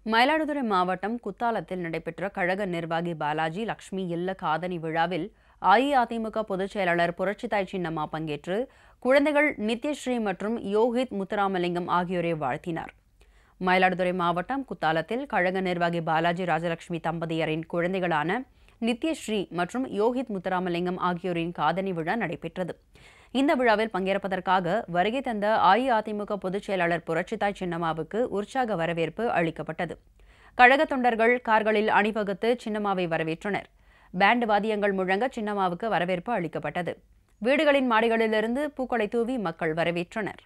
மயிலாடுதுறை மாவட்டம் குத்தாலத்தில் நடைபெற்ற கழக நிர்வாகி பாலாஜி லட்சுமி இல்ல காதணி விழாவில் அஇஅதிமுக பொதுச் செயலாளர் புரட்சித்தாய் சின்னம்மா பங்கேற்று குழந்தைகள் நித்யஸ்ரீ மற்றும் யோகித் முத்துராமலிங்கம் ஆகியோரை வாழ்த்தினார் மயிலாடுதுறை மாவட்டம் குத்தாலத்தில் கழக நிர்வாகி பாலாஜி ராஜலட்சுமி தம்பதியரின் குழந்தைகளான நித்யஸ்ரீ மற்றும் யோகித் முத்துராமலிங்கம் ஆகியோரின் காதணி விழா நடைபெற்றது இந்த விழாவில் பங்கேற்பதற்காக வருகை தந்த அஇஅதிமுக பொதுச் செயலாளர் புரட்சித்தாய் சின்னம்மாவுக்கு உற்சாக வரவேற்பு அளிக்கப்பட்டது கழக தொண்டர்கள் கார்களில் அணிவகுத்து சின்னம்மாவை வரவேற்றனர் பேண்ட் வாத்தியங்கள் முழங்க சின்னம்மாவுக்கு வரவேற்பு அளிக்கப்பட்டது வீடுகளின் மாடிகளிலிருந்து பூக்களை தூவி மக்கள் வரவேற்றனர்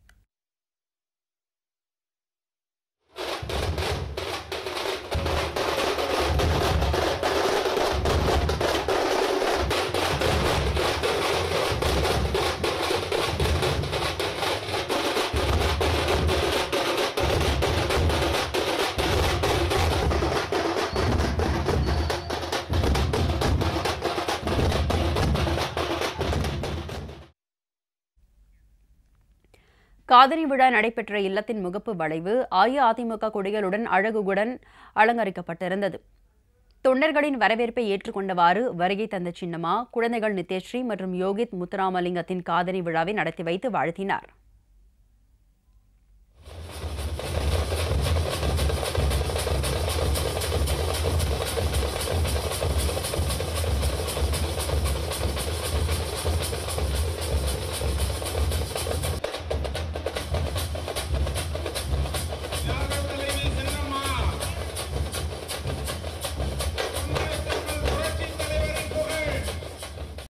காதணி விழா நடைபெற்ற இல்லத்தின் முகப்பு வளைவு அஇஅதிமுக கொடிகளுடன் அழகுடன் அலங்கரிக்கப்பட்டிருந்தது தொண்டர்களின் வரவேற்பை ஏற்றுக்கொண்டவாறு வருகை தந்த சின்னம்மா குழந்தைகள் நித்யஸ்ரீ மற்றும் யோகித் முத்துராமலிங்கத்தின் காதணி விழாவை நடத்தி வைத்து வாழ்த்தினார்